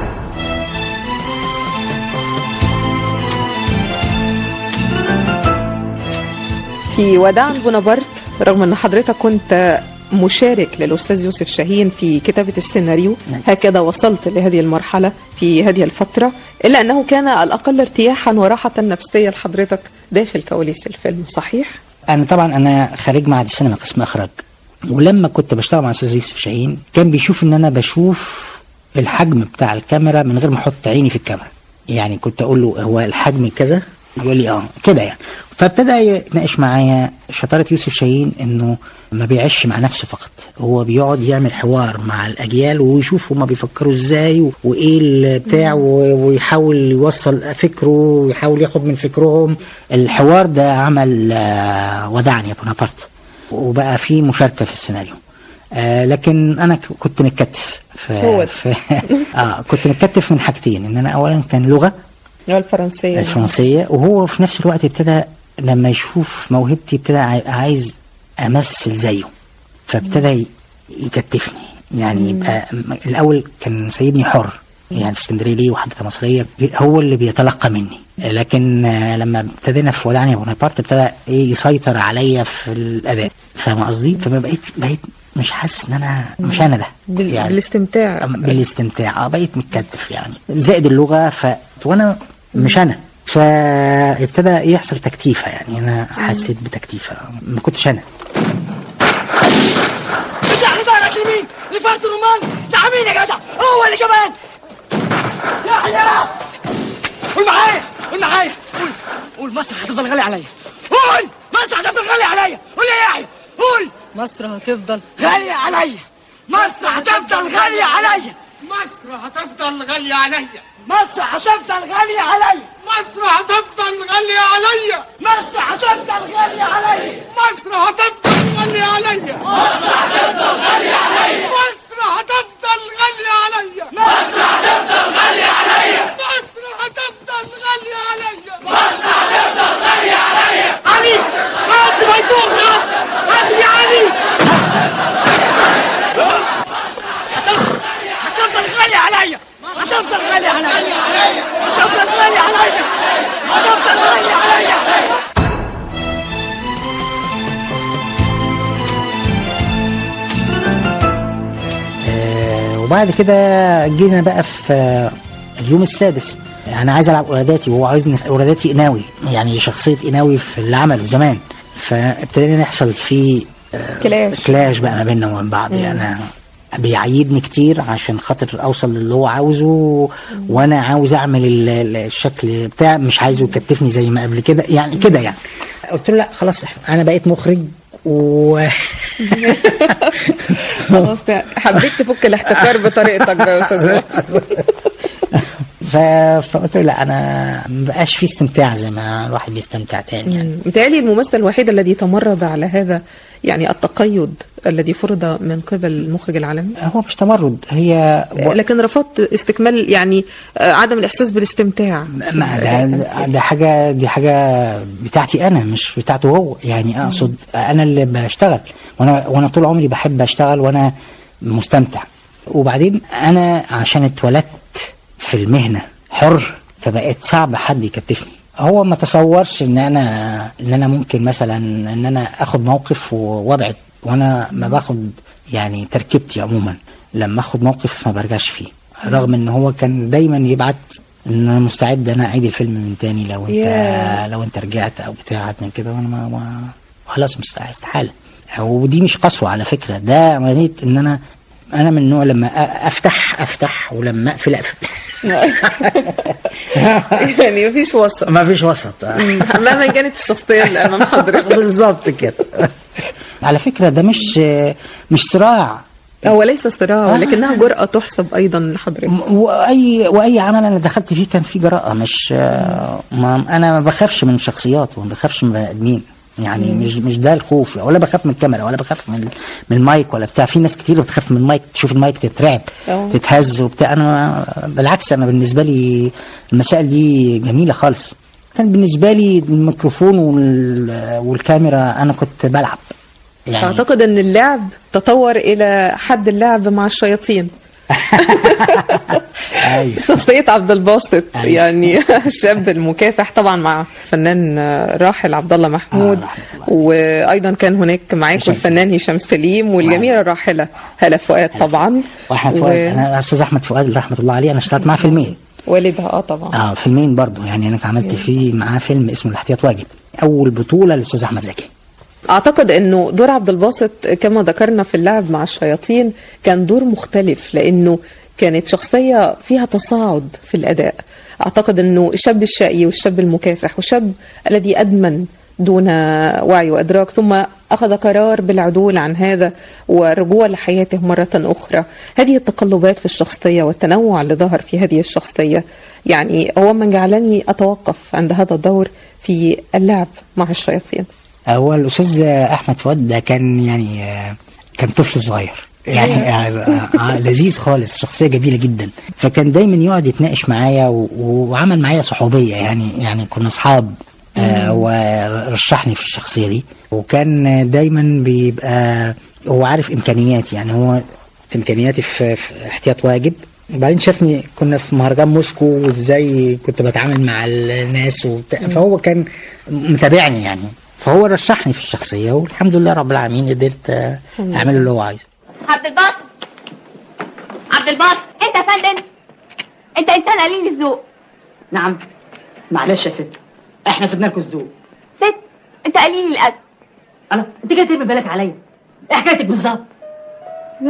في وداعا بونابرت رغم ان حضرتك كنت مشارك للأستاذ يوسف شاهين في كتابة السيناريو نعم. هكذا وصلت لهذه المرحلة في هذه الفترة إلا أنه كان الأقل ارتياحا وراحة نفسية لحضرتك داخل كواليس الفيلم صحيح؟ انا طبعا انا خريج معهد السينما قسم اخراج ولما كنت بشتغل مع الاستاذ يوسف شاهين كان بيشوف ان انا بشوف الحجم بتاع الكاميرا من غير ما احط عيني في الكاميرا يعني كنت اقول له هو الحجم كذا يقول لي اه كده يعني فابتدى يتناقش معايا شطاره يوسف شاهين انه ما بيعيش مع نفسه فقط هو بيقعد يعمل حوار مع الاجيال ويشوف هما بيفكروا ازاي و- وايه البتاع و- ويحاول يوصل فكره ويحاول ياخد من فكرهم الحوار ده عمل آه، ودعني يا بونابرت وبقى في مشاركه في السيناريو آه لكن انا ك- كنت متكتف ف... هو ده. ف... اه كنت متكتف من حاجتين ان انا اولا كان لغه الفرنسية الفرنسيه وهو في نفس الوقت ابتدى لما يشوف موهبتي ابتدى عاي- عايز امثل زيه فابتدى ي- يكتفني يعني يبقى م- الاول كان سيبني حر يعني في اسكندريه ليه وحدث مصريه هو اللي بيتلقى مني لكن آه، لما ابتدينا في ودعني بونابرت ابتدى ايه يسيطر عليا في الاداء فاهم قصدي فما بقيت بقيت مش حاسس ان انا مش انا ده بال... يعني بالاستمتاع بالاستمتاع اه بقيت متكتف يعني زائد اللغه ف وانا مش انا فابتدى يحصل تكتيفه يعني انا حسيت بتكتيفه ما كنتش انا افتح لي بقى اللي كمان يحيى قول معايا قول معايا قول قول مصر هتفضل غالية عليا قول مصر هتفضل غالية عليا قول يا يحيى قول مصر هتفضل غالية عليا مصر هتفضل غالية عليا مصر هتفضل غالية عليا مصر هتفضل غالية عليا مصر هتفضل غالية عليا مصر هتفضل غالية عليا مصر هتفضل غالية عليا مصر هتفضل غالية عليا مصر هتفضل غالية عليا مصر هتفضل غالية عليا مصر هتفضل غالية عليا مصر هتفضل غالية عليا علي خلاص ما يدوخ خلاص حاسب يا علي هتفضل غالية عليا هتفضل غالية عليا هتفضل غالية عليا هتفضل غالية عليا آه، وبعد كده جينا بقى في آه، اليوم السادس انا عايز العب اوراداتي وهو عايزني في اوراداتي قناوي يعني شخصيه قناوي في اللي عمله زمان فابتدينا نحصل في آه، كلاش. كلاش بقى ما بيننا وبين بعض مم. يعني أنا بيعيدني كتير عشان خاطر اوصل للي هو عاوزه وانا عاوز اعمل ال- ال- الشكل بتاع مش عايزه يكتفني زي ما قبل كده يعني كده يعني قلت له لا خلاص انا بقيت مخرج و خلاص حبيت تفك الاحتكار بطريقتك بقى يا استاذ محمد. ف... فقلت له لا انا ما بقاش في استمتاع زي ما الواحد بيستمتع تاني يعني. مم. متهيألي الممثل الوحيد الذي تمرد على هذا يعني التقيد الذي فرض من قبل المخرج العالمي هو مش تمرد هي لكن رفضت استكمال يعني آه، عدم الإحساس بالاستمتاع ما ده, ده حاجة دي حاجة بتاعتي أنا مش بتاعته هو يعني أقصد أنا اللي بشتغل وأنا وأنا طول عمري بحب أشتغل وأنا مستمتع وبعدين أنا عشان اتولدت في المهنة حر فبقيت صعب حد يكتفني هو ما تصورش ان انا ان انا ممكن مثلا ان انا اخد موقف و- وابعد وانا ما باخد يعني تركيبتي عموما لما اخد موقف ما برجعش فيه رغم ان هو كان دايما يبعت ان انا مستعد انا اعيد الفيلم من تاني لو انت ياه. لو انت رجعت او بتاع من كده وانا ما, ما خلاص مستحيل استحاله ودي مش قسوه على فكره ده عمليه ان انا انا من النوع لما أ- افتح افتح ولما اقفل اقفل يعني مفيش وسط ما فيش وسط مم. مهما كانت الشخصية اللي أمام حضرتك بالظبط كده على فكره ده مش مش صراع هو ليس صراع آه. ولكنها جرأة تحسب أيضا لحضرتك واي واي عمل انا دخلت فيه كان فيه جراءه مش ما انا ما بخافش من شخصيات وما بخافش من بني ادمين يعني مم. مش مش ده الخوف ولا بخاف من الكاميرا ولا بخاف من من المايك ولا بتاع في ناس كتير بتخاف من المايك تشوف المايك تترعب أه. تتهز وبتاع انا بالعكس انا بالنسبه لي المسائل دي جميله خالص كان بالنسبه لي الميكروفون وال- والكاميرا انا كنت بلعب يعني أعتقد أن اللعب تطور إلى حد اللعب مع الشياطين ايوه شخصية عبد الباسط أيوة. يعني الشاب المكافح طبعا مع فنان راحل عبد الله محمود آه، رحمة الله. وايضا كان هناك معاكم هشام الفنان هشام سليم والجميله الراحله هلا فؤاد طبعا واحمد و- فؤاد انا استاذ احمد فؤاد رحمه الله عليه انا اشتغلت معاه فيلمين والدها اه طبعا اه فيلمين برضو يعني انا عملت فيه معاه فيلم اسمه الاحتياط واجب اول بطوله للاستاذ احمد زكي اعتقد انه دور عبد الباسط كما ذكرنا في اللعب مع الشياطين كان دور مختلف لانه كانت شخصيه فيها تصاعد في الاداء اعتقد انه الشاب الشقي والشاب المكافح والشاب الذي ادمن دون وعي وادراك ثم اخذ قرار بالعدول عن هذا والرجوع لحياته مره اخرى هذه التقلبات في الشخصيه والتنوع اللي ظهر في هذه الشخصيه يعني هو من جعلني اتوقف عند هذا الدور في اللعب مع الشياطين هو الاستاذ احمد فؤاد ده كان يعني آه، كان طفل صغير يعني آه، آه، لذيذ خالص شخصيه جميله جدا فكان دايما يقعد يتناقش معايا و- وعمل معايا صحوبيه يعني يعني كنا اصحاب آه، ورشحني في الشخصيه دي وكان دايما بيبقى هو عارف امكانياتي يعني هو في امكانياتي في, في احتياط واجب وبعدين شافني كنا في مهرجان موسكو وازاي كنت بتعامل مع الناس وبتاع فهو كان متابعني يعني فهو رشحني في الشخصيه والحمد لله رب العالمين قدرت آه، اعمل اللي هو عايزه عبد الباسط عبد الباسط انت يا فندم انت انسان قليل الذوق نعم معلش يا ست احنا سيبنا لكم الذوق ست انت قليل الادب انا انت جاي ترمي بالك عليا ايه حكايتك بالظبط لا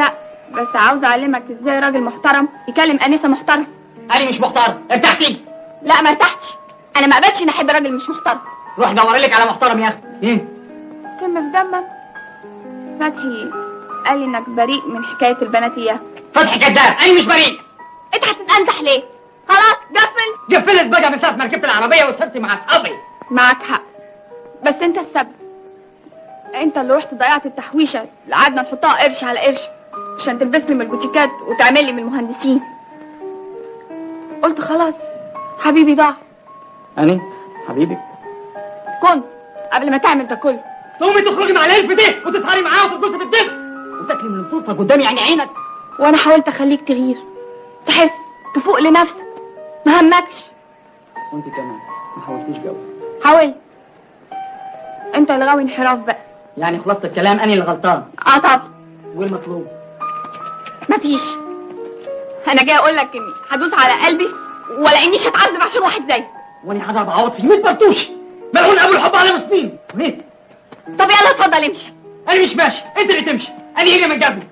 بس عاوز اعلمك ازاي راجل محترم يكلم انسه محترم انا مش محترم ارتحتي لا ما ارتحتش انا ما قبلتش اني احب راجل مش محترم روح دور لك على محترم يا اختي سم في دمك فتحي قال انك بريء من حكايه البنات اياه فتحي كذاب انا مش بريء انت هتتنزح ليه خلاص قفل قفلت بقى من ساعه ما ركبت العربيه وصرت مع اصحابي معاك حق بس انت السبب انت اللي رحت ضيعت التحويشه اللي قعدنا نحطها قرش على قرش عشان تلبس لي من البوتيكات وتعمل لي من المهندسين قلت خلاص حبيبي ضاع انا حبيبي كنت قبل ما تعمل ده كله تقومي تخرجي مع الالف دي وتسهري معاه وترقصي بالدفء وتاكلي من الفرصه قدامي يعني عينك وانا حاولت اخليك تغير تحس تفوق لنفسك ما همكش وانت كمان ما حاولتيش قوي حاولت انت اللي غاوي انحراف بقى يعني خلاصة الكلام انا اللي غلطان اه طبعا والمطلوب مفيش انا جاي اقول لك اني هدوس على قلبي ولا اني مش هتعذب عشان واحد زيك وانا هضرب عوض في 100 برطوش ملعون ابو الحب على مسنين ميت طب يلا اتفضل امشي انا مش ماشي انت اللي تمشي انا هنا من قبلك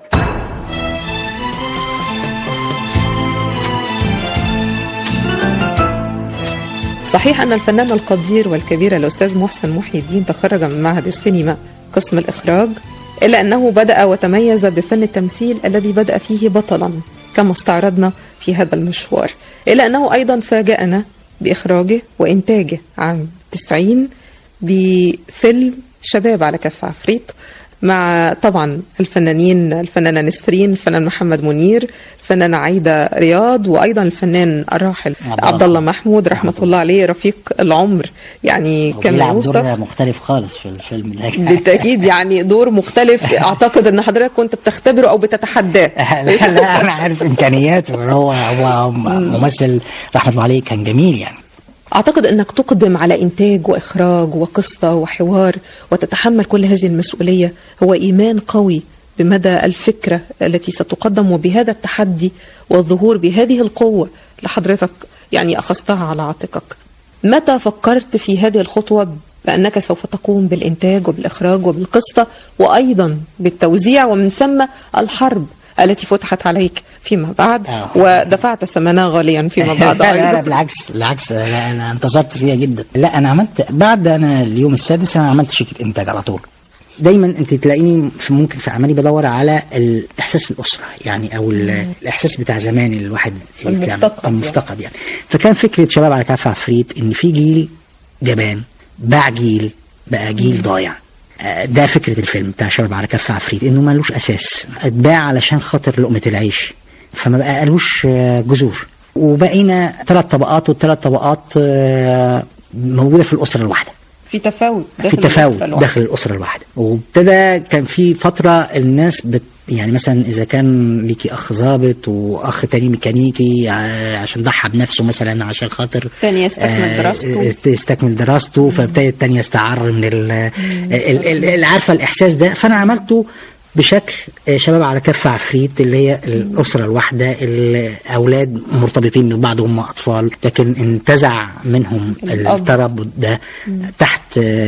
صحيح أن الفنان القدير والكبير الأستاذ محسن محي الدين تخرج من معهد السينما قسم الإخراج إلا أنه بدأ وتميز بفن التمثيل الذي بدأ فيه بطلا كما استعرضنا في هذا المشوار إلا أنه أيضا فاجأنا بإخراجه وإنتاجه عام 90 بفيلم شباب على كف عفريت مع طبعا الفنانين الفنانة نسرين الفنان محمد منير الفنانة عايدة رياض وأيضا الفنان الراحل عبد الله محمود رحمة الله عليه رفيق العمر يعني كان بيلعب يوصف دور مختلف خالص في الفيلم ده بالتأكيد يعني دور مختلف أعتقد أن حضرتك كنت بتختبره أو بتتحداه لا, لا انا عارف امكانياته هو هو ممثل رحمه الله عليه كان جميل يعني أعتقد أنك تقدم على إنتاج وإخراج وقصة وحوار وتتحمل كل هذه المسؤولية هو إيمان قوي بمدى الفكرة التي ستقدم وبهذا التحدي والظهور بهذه القوة لحضرتك يعني أخذتها على عاتقك متى فكرت في هذه الخطوة بأنك سوف تقوم بالإنتاج وبالإخراج وبالقصة وأيضا بالتوزيع ومن ثم الحرب التي فتحت عليك فيما بعد آه. ودفعت ثمنها غاليا فيما بعد لا, لا, لا أيضا بالعكس بالعكس لا انا انتصرت فيها جدا لا انا عملت بعد انا اليوم السادس انا عملت شركه انتاج على طول دايما انت تلاقيني في ممكن في اعمالي بدور على الاحساس الاسره يعني او ال- الاحساس بتاع زمان اللي الواحد المفتقد يعني. المفتقد يعني فكان فكره شباب على كف عفريت ان في جيل جبان باع جيل بقى جيل ضايع آه، ده فكرة الفيلم بتاع شباب على كف عفريت انه ملوش اساس اتباع علشان خاطر لقمة العيش فما بقى قالوش آه، جذور وبقينا ثلاث طبقات والثلاث طبقات آه، موجودة في الأسرة الواحدة في تفاوت في داخل تفاوت الأسرة الواحدة. داخل الأسرة الواحدة وابتدى كان في فترة الناس بت يعني مثلا إذا كان ليكي أخ ضابط وأخ تاني ميكانيكي ع- عشان ضحى بنفسه مثلا عشان خاطر تاني يستكمل دراسته. آه، يستكمل دراسته فابتدى التاني يستعر من ال- ال- ال- ال- عارفة الإحساس ده فأنا عملته بشكل آه، شباب على كف عفريت اللي هي الأسرة الواحدة الأولاد مرتبطين ببعض هم أطفال لكن انتزع منهم الأب. الترابط ده تحت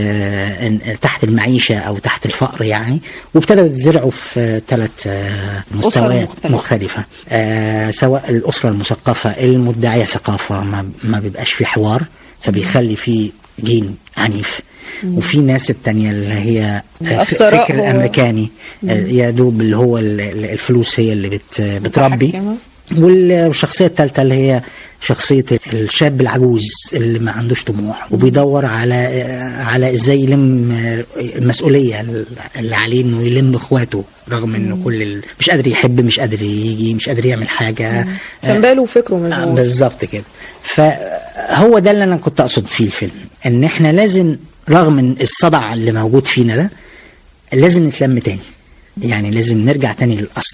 آه، إن- تحت المعيشة أو تحت الفقر يعني وابتدوا يتزرعوا في ثلاث مستويات مختلفة. مختلفة آه، سواء الأسرة المثقفة المدعية ثقافة ما, ما بيبقاش في حوار فبيخلي في جيل عنيف وفي ناس التانية اللي هي آه، ف- الثراء فكر هو- الأمريكاني آه، يا دوب اللي هو ال- ال- الفلوس هي اللي بت بتربي متحكمة. والشخصية الثالثة اللي هي شخصية الشاب العجوز اللي ما عندوش طموح وبيدور على على ازاي يلم المسؤولية اللي عليه انه يلم اخواته رغم انه كل ال... مش قادر يحب مش قادر يجي مش قادر يعمل حاجة عشان باله وفكره آه، مشغول بالظبط كده فهو ده اللي انا كنت اقصد فيه الفيلم ان احنا لازم رغم من الصدع اللي موجود فينا ده لازم نتلم تاني يعني لازم نرجع تاني للاصل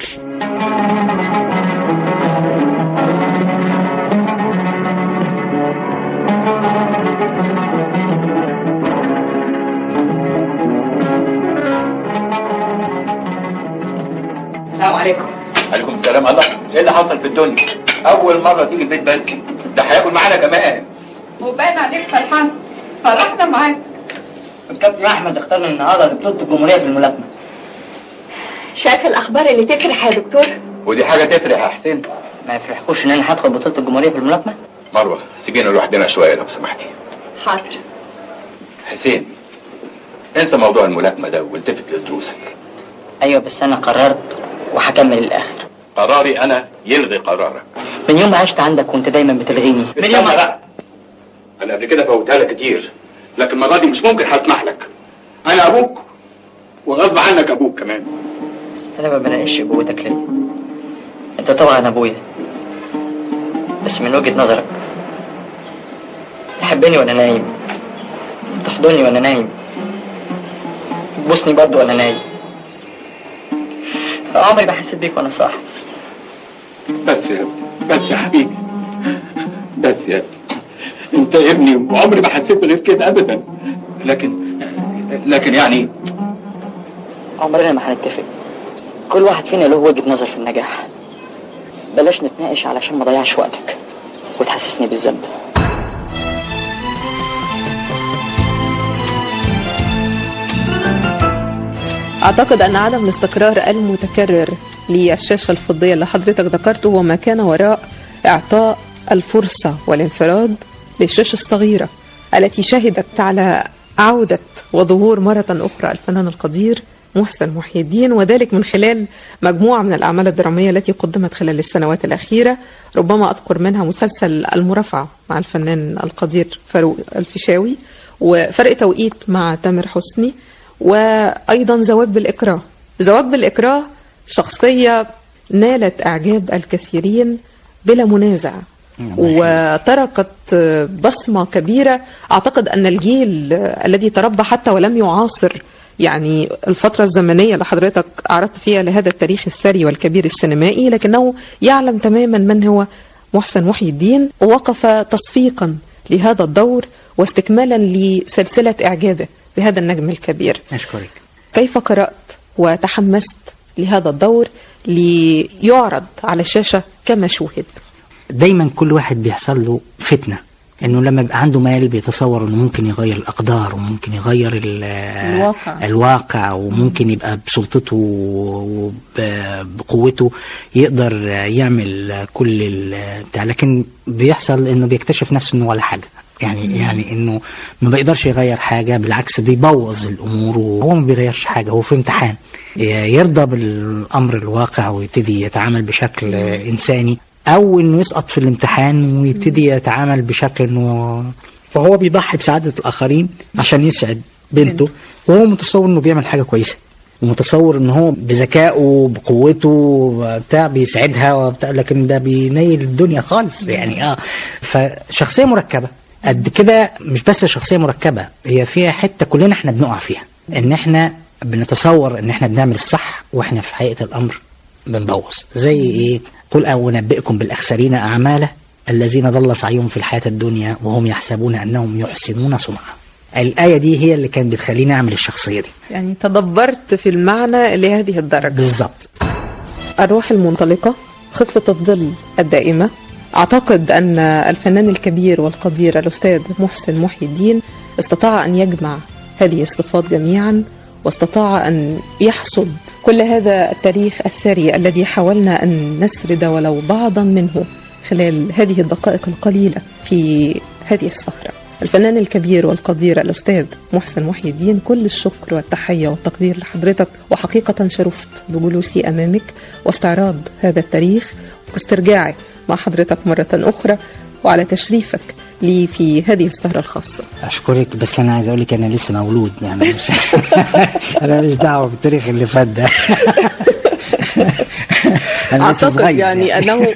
السلام عليكم عليكم السلام الله ايه اللي حصل في الدنيا اول مره تيجي البيت بدري ده هياكل معانا كمان وباين عليك فرحان فرحنا معاك الكابتن احمد اختارنا النهارده لبطوله الجمهوريه في الملاكمه شايف الاخبار اللي تفرح يا دكتور ودي حاجه تفرح يا حسين ما يفرحكوش ان انا هدخل بطوله الجمهوريه في الملاكمه مروه سيبينا لوحدنا شويه لو سمحتي حاضر حسين انسى موضوع الملاكمه ده والتفت لدروسك ايوه بس انا قررت وهكمل الاخر قراري انا يلغي قرارك من يوم ما عشت عندك وانت دايما بتلغيني من استنى يوم ما بقى انا قبل كده فوتها لك كتير لكن المره دي مش ممكن هسمح لك انا ابوك وغصب عنك ابوك كمان انا ما بناقش ابوتك ليه انت طبعا ابويا بس من وجهة نظرك تحبني وانا نايم تحضني وانا نايم تبوسني برضه وانا نايم عمري ما حسيت بيك وانا صاحي بس يا بس يا حبيبي بس يا انت ابني وعمري ما حسيت غير كده ابدا لكن لكن يعني عمرنا ما هنتفق كل واحد فينا له وجهة نظر في النجاح بلاش نتناقش علشان ما ضيعش وقتك وتحسسني بالذنب أعتقد أن عدم الاستقرار المتكرر للشاشة الفضية اللي حضرتك ذكرته هو ما كان وراء إعطاء الفرصة والانفراد للشاشة الصغيرة التي شهدت على عودة وظهور مرة أخرى الفنان القدير محسن محي الدين وذلك من خلال مجموعة من الأعمال الدرامية التي قدمت خلال السنوات الأخيرة ربما أذكر منها مسلسل المرافعة مع الفنان القدير فاروق الفيشاوي وفرق توقيت مع تامر حسني وأيضا زواج بالإكراه زواج بالإكراه شخصية نالت إعجاب الكثيرين بلا منازع وتركت بصمة كبيرة أعتقد أن الجيل الذي تربى حتى ولم يعاصر يعني الفترة الزمنية اللي حضرتك أعرضت فيها لهذا التاريخ الثري والكبير السينمائي لكنه يعلم تماما من هو محسن محي الدين ووقف تصفيقا لهذا الدور واستكمالا لسلسلة إعجابه بهذا النجم الكبير أشكرك كيف قرأت وتحمست لهذا الدور ليعرض على الشاشة كما شوهد دايما كل واحد بيحصل له فتنة انه لما يبقى عنده مال بيتصور انه ممكن يغير الاقدار وممكن يغير ال- الواقع. الواقع وممكن يبقى بسلطته وبقوته يقدر يعمل كل ال- بتاع لكن بيحصل انه بيكتشف نفسه انه ولا حاجه يعني يعني انه ما بيقدرش يغير حاجه بالعكس بيبوظ الامور وهو ما بيغيرش حاجه هو في امتحان يرضى بالامر الواقع ويبتدي يتعامل بشكل انساني او انه يسقط في الامتحان ويبتدي يتعامل بشكل انه فهو بيضحي بسعاده الاخرين عشان يسعد بنته وهو متصور انه بيعمل حاجه كويسه ومتصور ان هو بذكائه بقوته بتاع بيسعدها وبتاع لكن ده بينيل الدنيا خالص يعني اه فشخصيه مركبه قد كده مش بس شخصيه مركبه هي فيها حته كلنا احنا بنقع فيها ان احنا بنتصور ان احنا بنعمل الصح واحنا في حقيقه الامر بنبوظ زي ايه قل او انبئكم بالاخسرين اعمالا الذين ضل سعيهم في الحياه الدنيا وهم يحسبون انهم يحسنون صنعا الآية دي هي اللي كانت بتخليني أعمل الشخصية دي يعني تدبرت في المعنى لهذه الدرجة بالظبط الروح المنطلقة خفة الظل الدائمة أعتقد أن الفنان الكبير والقدير الأستاذ محسن محي الدين استطاع أن يجمع هذه الصفات جميعا واستطاع أن يحصد كل هذا التاريخ الثري الذي حاولنا أن نسرد ولو بعضا منه خلال هذه الدقائق القليلة في هذه السهرة الفنان الكبير والقدير الأستاذ محسن محي الدين كل الشكر والتحية والتقدير لحضرتك وحقيقة شرفت بجلوسي أمامك واستعراض هذا التاريخ واسترجاعي مع حضرتك مرة أخرى وعلى تشريفك لي في هذه السهرة الخاصة أشكرك بس أنا عايز أقول لك أنا لسه مولود يعني مش أنا مش دعوة بالتاريخ اللي فات ده أنا لسه أعتقد صغير يعني أنه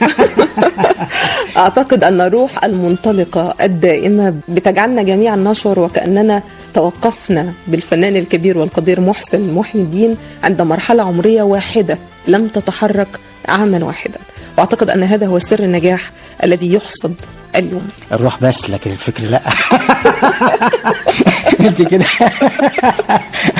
أعتقد أن الروح المنطلقة الدائمة بتجعلنا جميعا نشعر وكأننا توقفنا بالفنان الكبير والقدير محسن محي الدين عند مرحلة عمرية واحدة لم تتحرك عاما واحدا وأعتقد أن هذا هو سر النجاح الذي يحصد اليوم الروح بس لكن الفكر لا انت كده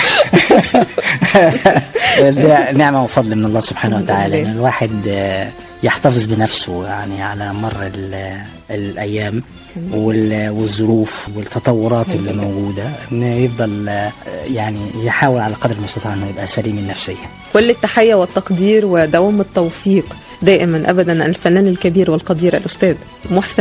ده نعمة وفضل من الله سبحانه الحمد وتعالى لله. ان الواحد آه، يحتفظ بنفسه يعني على مر ال- الايام وال- والظروف والتطورات اللي موجوده انه يفضل آه، يعني يحاول على قدر المستطاع انه يبقى سليم النفسيه كل التحية والتقدير ودوام التوفيق دائما أبدا الفنان الكبير والقدير الأستاذ محسن